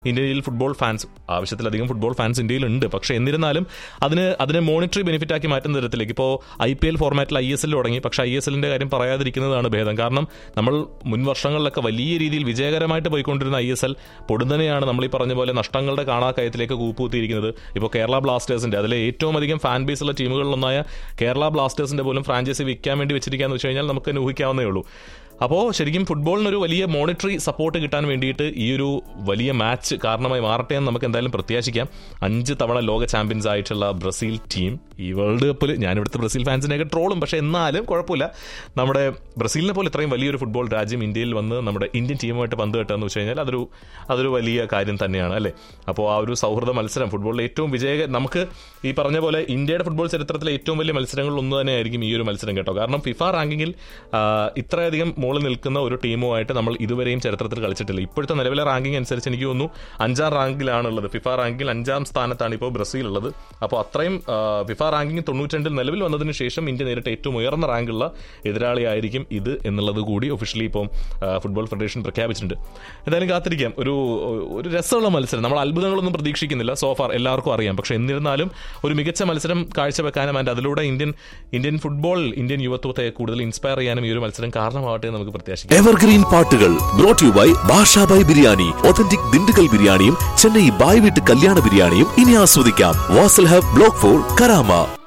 ഇന്ത്യയിൽ football fans ആവശ്യത്തിലധികം football fans ഇന്ത്യയിൽ ഉണ്ട് പക്ഷേ എന്നിരുന്നാലും അതിന് അതിനെ മോണിറ്ററി ബെനിഫിറ്റ് ആക്കി മാറ്റുന്ന തരത്തിലേക്ക് ഇപ്പോൾ ഐ പി എൽ ഫോർമാറ്റിൽ ഐ എസ് എൽ തുടങ്ങി പക്ഷേ ഐ എസ് എല്ലിന്റെ കാര്യം പറയാതിരിക്കുന്നതാണ് ഭേദം കാരണം നമ്മൾ മുൻ വർഷങ്ങളിലൊക്കെ വലിയ രീതിയിൽ വിജയകരമായിട്ട് പോയിക്കൊണ്ടിരുന്ന ഐ എസ് എൽ പൊടുന്നനെയാണ് നമ്മൾ ഈ പറഞ്ഞ പോലെ നഷ്ടങ്ങളുടെ കാണാക്കയത്തിലേക്ക് കൂപ്പുകുത്തിയിരിക്കുന്നത് ഇപ്പോൾ കേരള ബ്ലാസ്റ്റേഴ്സിന്റെ അതിലെ ഏറ്റവും അധികം ഫാൻ ബേസ് ഉള്ള ടീമുകളിലൊന്നായ കേരള ബ്ലാസ്റ്റേഴ്സിന്റെ പോലും ഫ്രാഞ്ചൈസി വിൽക്കാൻ വേണ്ടി വെച്ചിരിക്കാന്ന് വെച്ച് കഴിഞ്ഞാൽ നമുക്ക് തന്നെ ഊഹിക്കാവുന്നേ ഉള്ളൂ അപ്പോൾ ശരിക്കും ഫുട്ബോളിനൊരു വലിയ മോണിറ്ററി സപ്പോർട്ട് കിട്ടാൻ വേണ്ടിയിട്ട് ഈ ഒരു വലിയ മാച്ച് കാരണമായി മാറട്ടെ എന്ന് നമുക്ക് എന്തായാലും പ്രത്യാശിക്കാം അഞ്ച് തവണ ലോക ചാമ്പ്യൻസ് ആയിട്ടുള്ള ബ്രസീൽ ടീം ഈ വേൾഡ് കപ്പിൽ ഞാൻ ഇവിടുത്തെ ബ്രസീൽ ഫാൻസിനെയൊക്കെ ട്രോളും പക്ഷേ എന്നാലും കുഴപ്പമില്ല നമ്മുടെ ബ്രസീലിനെ പോലെ ഇത്രയും വലിയൊരു ഫുട്ബോൾ രാജ്യം ഇന്ത്യയിൽ വന്ന് നമ്മുടെ ഇന്ത്യൻ ടീമുമായിട്ട് പന്ത് കെട്ടുക വെച്ച് കഴിഞ്ഞാൽ അതൊരു അതൊരു വലിയ കാര്യം തന്നെയാണ് അല്ലേ അപ്പോൾ ആ ഒരു സൗഹൃദ മത്സരം ഫുട്ബോളിലെ ഏറ്റവും വിജയ നമുക്ക് ഈ പറഞ്ഞ പോലെ ഇന്ത്യയുടെ ഫുട്ബോൾ ചരിത്രത്തിലെ ഏറ്റവും വലിയ മത്സരങ്ങളിൽ ഒന്ന് തന്നെയായിരിക്കും ഈ ഒരു മത്സരം കേട്ടോ കാരണം ഫിഫ റാങ്കിങ്ങിൽ ഇത്രയധികം മുകളിൽ നിൽക്കുന്ന ഒരു ടീമുമായിട്ട് നമ്മൾ ഇതുവരെയും ചരിത്രത്തിൽ കളിച്ചിട്ടില്ല ഇപ്പോഴത്തെ നിലവിലെ റാങ്കിങ് അനുസരിച്ച് എനിക്ക് തോന്നുന്നു അഞ്ചാം റാങ്കിലാണുള്ളത് ഫിഫ റാങ്കിങ്ങിൽ അഞ്ചാം സ്ഥാനത്താണ് ഇപ്പോൾ ബ്രസീൽ ഉള്ളത് അപ്പോൾ അത്രയും ഫിഫ റാങ്കിങ് തൊണ്ണൂറ്റിരണ്ടിൽ നിലവിൽ വന്നതിന് ശേഷം ഇന്ത്യ നേരിട്ട് ഏറ്റവും ഉയർന്ന റാങ്കുള്ള എതിരാളിയായിരിക്കും ഇത് എന്നുള്ളത് കൂടി ഒഫീഷ്യലി ഇപ്പോൾ ഫുട്ബോൾ ഫെഡറേഷൻ പ്രഖ്യാപിച്ചിട്ടുണ്ട് എന്തായാലും കാത്തിരിക്കാം ഒരു ഒരു രസമുള്ള മത്സരം നമ്മൾ അത്ഭുതങ്ങളൊന്നും പ്രതീക്ഷിക്കുന്നില്ല സോഫാർ എല്ലാവർക്കും അറിയാം പക്ഷേ എന്നിരുന്നാലും ഒരു മികച്ച മത്സരം കാഴ്ചവെക്കാനും ആൻഡ് അതിലൂടെ ഇന്ത്യൻ ഇന്ത്യൻ ഫുട്ബോൾ ഇന്ത്യൻ യുവത്വത്തെ കൂടുതൽ ഇൻസ്പയർ ചെയ്യാനും ഈ ഒരു മത്സരം കാരണമാവട്ടെ എന്ന് നമുക്ക് പ്രത്യാശിക്കാം എവർഗ്രീൻ പാട്ടുകൾ brought you by Bashabhai biryani authentic Dindigul ബിരിയാണിയും ചെന്നൈ ബായ് വീട്ട് കല്യാണ ബിരിയാണിയും ഇനി ആസ്വദിക്കാം Vasal hub block four Karama